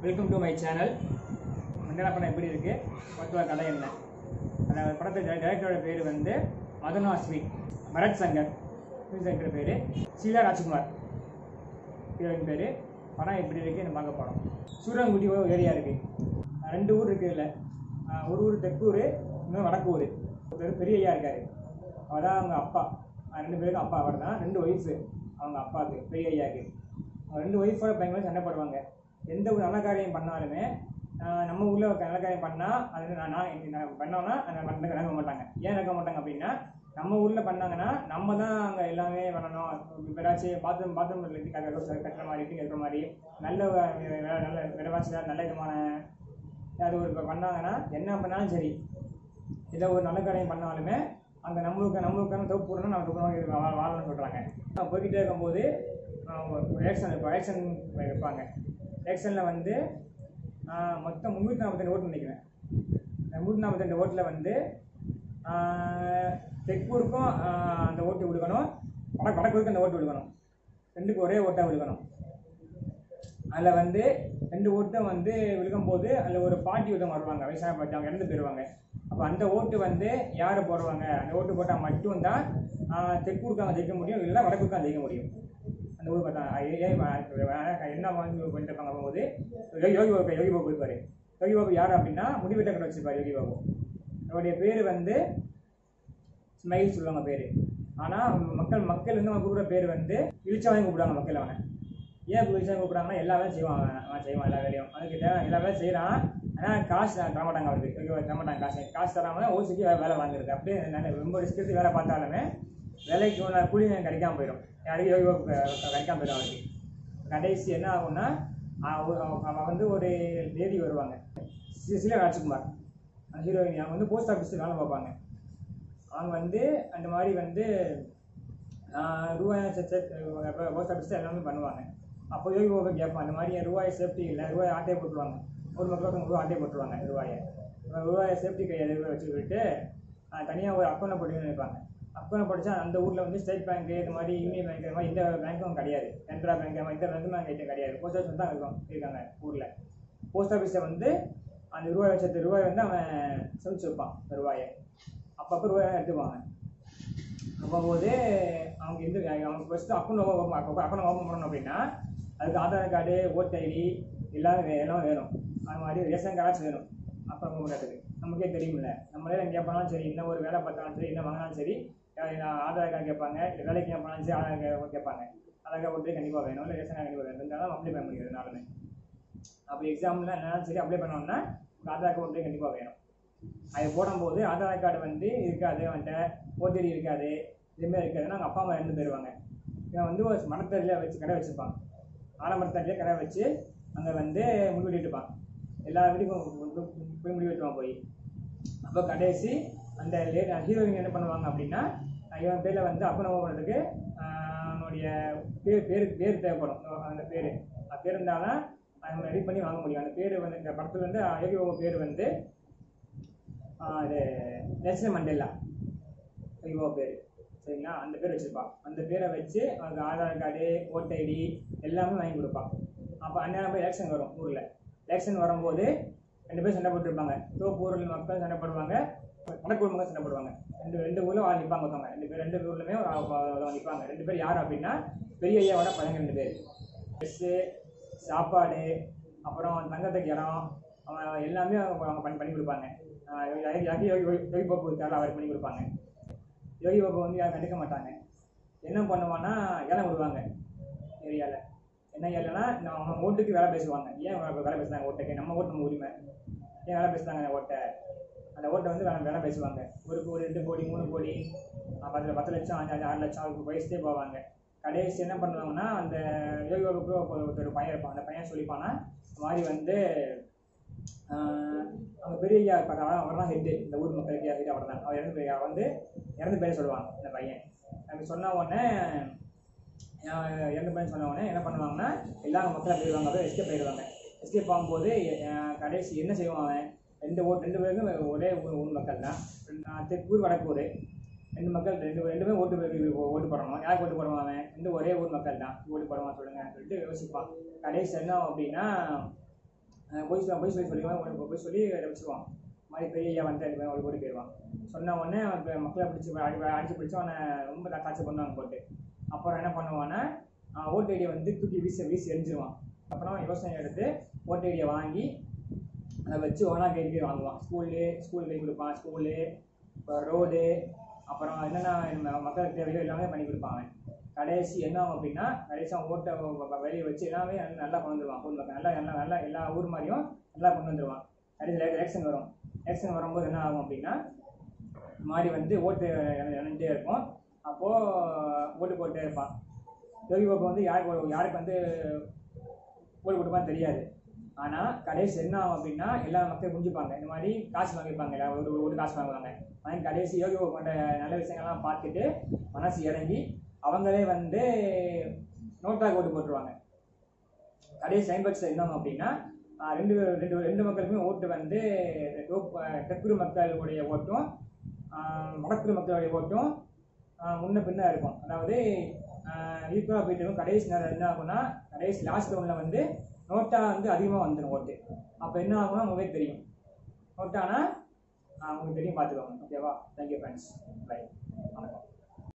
welcome to my channel மண்டல படம் எப்படி இருக்கு மருத்துவ கதை என்ன அந்த படத்தை டைரக்டரோட பேர் வந்து மதனா ஸ்வீட் பரத் சங்கர் டைரக்டர் பேர் ஷீலா ராஜ்குமார் ஹீரோயின் பேர் படம் எப்படி இருக்கு நம்ம பார்க்க போகிறோம் சூரங்குடி ஒரு ஏரியா இருக்கு ரெண்டு ஊர் இருக்கு இதில் ஒரு ஊர் தெற்கூர் இன்னும் வடக்கு ஊர் ஒருத்தர் பெரிய ஐயா இருக்காரு அவர் தான் அவங்க அப்பா அஹ் ரெண்டு பேருக்கும் அப்பா அவர் தான் ரெண்டு ஒய்ஃபு அவங்க அப்பாவுக்கு பெரிய ஐயாவுக்கு அவங்க ரெண்டு ஒய்ஃபோட பயங்கர சண்டை போடுவாங்க எந்த ஒரு நல்ல காரியம் பண்ணாலுமே ஆஹ் நம்ம ஊரில் ஒரு நல்ல காரியம் பண்ணால் அது நான் நான் நான் பண்ணோன்னா அதை பண்ண நடக்க மாட்டாங்க ஏன் நடக்க மாட்டாங்க அப்படின்னா நம்ம ஊரில் பண்ணாங்கன்னா நம்ம தான் அங்கே எல்லாமே பண்ணணும் இப்போ ஏதாச்சும் பாத்ரூம் பாத்ரூம் கட்டுற மாதிரி இட்டு கட்டுற மாதிரி நல்ல வ- வே- நல்ல விலைவாசியாக நல்ல விதமான அது ஒரு இப்ப பண்ணாங்கன்னா என்ன பண்ணாலும் சரி ஏதோ ஒரு நல்ல காரியம் பண்ணாலுமே அங்கே நம்மளுக்கு நம்மளுக்கான தொகுப்பு போடணும் நம்ம தொகுப்பு வாழ வாழணும்னு சொல்கிறாங்க நான் போய்கிட்டே இருக்கும்போது எலெக்ஷன் இப்போ எலெக்ஷன் வைப்பாங்க எலெக்ஷனில் வந்து ஆஹ், மொத்தம் முந்நூற்றி நாற்பத்தெண்டு ஓட்டு நினைக்கிறேன் அந்த முந்நூற்றி நாற்பத்தெண்டு ஓட்டில் வந்து ஆஹ், தெற்கூருக்கும் ஆஹ், அந்த ஓட்டு விடுக்கணும் வட வடக்கூருக்கு அந்த ஓட்டு விடுக்கணும் ரெண்டுக்கும் ஒரே ஓட்டாக விடுக்கணும் அதில் வந்து ரெண்டு ஓட்டும் வந்து விழுகும்போது அதில் ஒரு பாட்டி ஒருத்தவங்க வருவாங்க வயசான பாட்டி அவங்க இறந்து போயிடுவாங்க அப்போ அந்த ஓட்டு வந்து யார் போடுவாங்க அந்த ஓட்டு போட்டால் மட்டும்தான் ஆஹ், தெற்கூருக்கு ஜெயிக்க முடியும் இல்லை வடக்குருக்கு ஜெயிக்க முடியும் அந்த ஊர் பார்த்தா ஏ- ஏன் வ- என்ன வாங்கி பண்ணிட்டு இருப்பாங்க போகும்போது யோகி யோகி பாபு யோகி பாபு இருப்பார் யோகி பாபு யார் அப்படின்னா முடிவெட்ட கடை வச்சிருப்பார் யோகி பாபு அவருடைய பேர் வந்து ஸ்மைல் சொல்லுவாங்க பேர் ஆனால் மக்கள் மக்கள் வந்து அவன் கூப்பிடுற பேர் வந்து இழிச்சாவையும் கூப்பிடுவாங்க மக்கள் அவனை ஏன் இப்படி இழிச்சாவையும் கூப்பிடுறாங்கன்னா எல்லா வேலையும் செய்வான் அவன் அவன் செய்வான் எல்லா வேலையும் அதுக்கிட்ட எல்லா வேலையும் செய்கிறான் ஆனால் காசு தர மாட்டாங்க அவருக்கு யோகி பாபு தர மாட்டாங்க காசு காசு தராமல் ஓசிக்கு வே- வேலை வாங்குறது அப்படியே நல்ல ரொம்ப ரிஸ்க் எடுத்து வேலை பார்த்தாலுமே வேலைக்கு உள்ள கூலி கிடைக்காம போயிடும் யாருக்கு யோகி பாபு க- கிடைக்காம போயிடும் அவருக்கு கடைசி என்ன ஆகும்னா அவ- அவ- அவ வந்து ஒரு லேடி வருவாங்க சி- சில ராஜ்குமார் அந்த ஹீரோயின் அவங்க வந்து போஸ்ட் ஆஃபீஸில் வேலை பார்ப்பாங்க அவங்க வந்து அந்த மாதிரி வந்து ஆஹ், ரூபாய் போஸ்ட் ஆஃபீஸில் எல்லாமே பண்ணுவாங்க அப்போ யோகி பாபா கேட்பான் அந்த மாதிரி என் ரூபாய் சேஃப்டி இல்லை ரூபாய் ஆட்டையை போட்டுருவாங்க ஒரு மக்களுக்கு ரூபாய் ஆட்டையை போட்டுருவாங்க ரூபாயை அப்புறம் ரூபாயை சேஃப்டி கையில் ரூபாய் வச்சுக்கிட்டு தனியாக ஒரு அக்கௌண்ட்டை போட்டுன்னு நினைப்பாங்க அக்கௌண்ட் படித்தா அந்த ஊரில் வந்து ஸ்டேட் பேங்க் இந்த மாதிரி யூனியன் பேங்க் இந்த மாதிரி இந்த பேங்க்கும் கிடையாது கனரா பேங்க் இந்த மாதிரி இந்த பேங்க்கும் அங்கே கிடையாது போஸ்ட் ஆஃபீஸ் தான் இருக்கும் இருக்காங்க ஊரில் போஸ்ட் ஆஃபீஸில் வந்து அந்த ரூபாய் லட்சத்து ரூபாய் வந்து அவன் சேமிச்சு வைப்பான் அந்த ரூபாயை அப்பப்போ ரூபாய் எடுத்துக்குவாங்க அப்போது அவங்க எந்த அவங்க first account open account open பண்ணணும் அப்படின்னா அதுக்கு ஆதார் கார்டு ஓட்டு ஐடி எல்லாம் வே- எல்லாம் வேணும் அது மாதிரி ரேஷன் கார்டாச்சும் வேணும் அப்புறம் பண்ணுறதுக்கு நமக்கே தெரியுமில்ல நம்மளே எங்கே போனாலும் சரி என்ன ஒரு வேலை பார்த்தாலும் சரி என்ன வாங்கினாலும் சரி அஹ் நான் ஆதார் கார்டு கேட்பாங்க இல்லை வேலைக்கு போனாலும் சரி ஆதார் கார்டு கேட்பாங்க ஆதார் கார்டு ஒன்றே கண்டிப்பாக வேணும் இல்லை ரேஷன் கார்டு கண்டிப்பாக வேணும் இருந்தாலும் அப்ளை பண்ண முடியாது நாலுமே அப்போ எக்ஸாமில் என்னாலும் சரி அப்ளை பண்ணோம்னா ஆதார் கார்டு ஒன்றே கண்டிப்பாக வேணும் அது போடும்போது ஆதார் கார்டு வந்து இருக்காது அவன்கிட்ட ஓடிடி இருக்காது எதுவுமே இருக்காதுன்னா அவங்க அப்பா அம்மா இறந்து போயிடுவாங்க இவன் வந்து ஒரு மரத்தடியில் வச்சு கடை வச்சுருப்பான் ஆலமரத்தடியிலே கடை வச்சு அங்கே வந்து முடி வெட்டிட்டு இருப்பான் எல்லா வீட்டுக்கும் போய் முடி வெட்டுவான் போய் அப்போ கடைசி அந்த லேட் ஹீரோயின் என்ன பண்ணுவாங்க அப்படின்னா இவன் பேரில் வந்து அப்பனவ பண்ணுறதுக்கு அவனுடைய பேர் பேர் பேர் தேவைப்படும் அந்த பேர் அந்த பேர் இருந்தாலும் அவங்க ரெடி பண்ணி வாங்க முடியும் அந்த பேர் வந்து இந்த படத்தில் வந்து யோகி பாபு பேர் வந்து ஆஹ் இது நெல்சன் மண்டேலா யோகி பேர் சரிங்களா அந்த பேர் வச்சிருப்பான் அந்த பேரை வச்சு அவனுக்கு ஆதார் கார்டு ஓட்டு ஐடி எல்லாமே வாங்கி கொடுப்பான் அப்போ அந்நேரம் போய் எலெக்ஷன் வரும் ஊரில் எலெக்ஷன் வரும்போது ரெண்டு பேரும் சண்டை போட்டுருப்பாங்க தோப்பூரில் மக்கள் சண்டை போடுவாங்க வடக்கூர் மக்கள் சண்டை போடுவாங்க ரெண்டு ரெண்டு ஊரில் ஆள் நிற்பாங்க ஒருத்தவங்க ரெண்டு பேர் ரெண்டு ஊர்லையுமே நிற்பாங்க ரெண்டு பேர் யார் அப்படின்னா பெரிய ஐயாவோட பசங்க ரெண்டு பேர் ட்ரெஸ்ஸு சாப்பாடு அப்புறம் தங்கத்துக்கு இடம் அவன் எல்லாமே அவங்க அவங்க பண்ணி பண்ணி கொடுப்பாங்க ஆஹ் யோகி யோகி யோகி யோகி பாபு இருக்காரு அவர் பண்ணி கொடுப்பாங்க யோகி பாபு வந்து யாரும் கண்டுக்க மாட்டாங்க என்ன பண்ணுவான்னா இடம் விடுவாங்க ஏரியாவில் என்ன ஏரியாலனா அவங்க ஓட்டுக்கு வேலை பேசுவாங்க ஏன் வே- வேலை பேசுறாங்க ஓட்டுக்கு நம்ம ஓட்டு நம்ம உரிமை ஏன் வேலை பேசுறாங்க அந்த ஓட்டை அந்த ஓட்டை வந்து வேலை வேலை பேசுவாங்க ஒரு கோடி ரெண்டு கோடி மூணு கோடி ஆஹ் பத்து பத்து லட்சம் அஞ்சு அஞ்சு ஆறு லட்சம் அதுக்கு வயசுட்டே போவாங்க கடைசி என்ன பண்ணுவாங்கன்னா அந்த யோகி பாபுக்கு ஒரு- ஒருத்தர் பையன் இருப்பான் அந்த பையன் சொல்லிப்பானா இந்த மாதிரி வந்து ஆஹ் அவங்க பெரிய ஐயா இருப்பாங்க அவன் அவர் தான் ஹெட்டு இந்த ஊர் மக்களுக்கு ஹெட் அவர் தான் அவர் இறந்து போய் அவர் வந்து இறந்து பேர் சொல்லுவாங்க இந்த பையன் அப்படி சொன்ன உடனே ஆஹ் இறந்து பையன் சொன்ன உடனே என்ன பண்ணுவாங்கன்னா எல்லா மக்களும் போயிடுவாங்க அப்படியே எஸ்கேப் போயிடுவாங்க எஸ்கேப் ஆகும்போது ஆஹ் கடைசி என்ன செய்வான் அவன் ரெண்டு ஓட்டு ரெண்டு பேருக்கும் ஒரே ஊர் ஊர் மக்கள் தான் ஆஹ் தெற்கூர் வடக்கூர் ரெண்டு மக்கள் ரெண்டு ரெண்டுமே ஓட்டு போய் ஓட்டு போடணும் யாருக்கு ஓட்டு போடுவான் அவன் ரெண்டு ஒரே ஊர் மக்கள் தான் ஓட்டு போடுவான் சொல்லுங்க சொல்லிட்டு யோசிப்பான் கடைசி என்ன ஆகும் அப்படின்னா பொய் சொல்ல பொய் சொல்லி சொல்லிடுவான் உனக்கு பொய் சொல்லி வச்சுருவான் மாதிரி பெரிய ஐயா வந்து ரெண்டு பேரும் ஒரு ஓடி போயிடுவான் சொன்ன உடனே அவன் இப்ப மக்களை பிடிச்சி அடி அடிச்சு பிடிச்சி அவனை ரொம்ப டார்ச்சர் பண்ணுவாங்க போட்டு அப்புறம் என்ன பண்ணுவான்னா ஓட்டு ஐடியை வந்து தூக்கி வீசி வீசி எரிஞ்சிருவான் அப்புறம் யோசனை எடுத்து ஓட்டு ஐடியை வாங்கி அதை வச்சு ஒன்றா கை கை வாங்குவான் ஸ்கூலு ஸ்கூல் கை கொடுப்பான் ஸ்கூலு ரோடு அப்புறம் என்னென்ன மக்களுக்கு தேவையோ எல்லாமே பண்ணி கொடுப்பாங்க கடைசி என்ன ஆகும் அப்படின்னா கடைசி அவன் ஓட்டை வெளியே வச்சு எல்லாமே நல்லா- நல்லா கொண்டு வந்துருவான் ஊர் மக்கள் நல்லா நல்லா நல்லா எல்லா ஊர் மாதிரியும் நல்லா கொண்டு வந்துருவான் கடைசியில் எலெக்ஷன் வரும் எலெக்ஷன் வரும்போது என்ன ஆகும் அப்படின்னா இந்த மாதிரி வந்து ஓட்டு இணைஞ்சிட்டே இருக்கும் அப்போது ஓட்டு போட்டே இருப்பான் யோகி பாபு வந்து யாருக்கு யாருக்கு வந்து ஓட்டு போட்டுப்பான்னு தெரியாது ஆனால் கடைசி என்ன ஆகும் அப்படின்னா எல்லா மக்களும் புரிஞ்சுப்பாங்க இந்த மாதிரி காசு வாங்கிப்பாங்க எல்லா ஒரு ஒரு காசு வாங்குவாங்க வாங்கி கடைசி யோகி பாபு கொண்ட நல்ல விஷயங்கள்லாம் பார்த்துட்டு மனசு இறங்கி அவங்களே வந்து நோட்டாக ஓட்டு போட்டுருவாங்க கடைசி சைன்பட்ஸ் என்ன ஆகும் அப்படின்னா ஆஹ் ரெண்டு ரெண்டு ரெண்டு மக்களுக்குமே ஓட்டு வந்து டோப்- ஆஹ் தெற்குரு மக்களுடைய ஓட்டும் ஆஹ் வடக்குரு மக்களுடைய ஓட்டும் ஆஹ் முன்ன பின்ன இருக்கும் அதாவது ஈக்குவலாக போயிட்டு இருக்கும் கடைசி நேரம் என்ன ஆகும்னா கடைசி லாஸ்ட் ரவுண்டில் வந்து நோட்டா வந்து அதிகமாக வந்துடும் ஓட்டு அப்போ என்ன ஆகும்னா உங்களுக்கு தெரியும் நோட்டானா உங்களுக்கு தெரியும் பார்த்துக்கோங்க ஓகேவா தேங்க்யூ ஃப்ரெண்ட்ஸ் பை வணக்கம்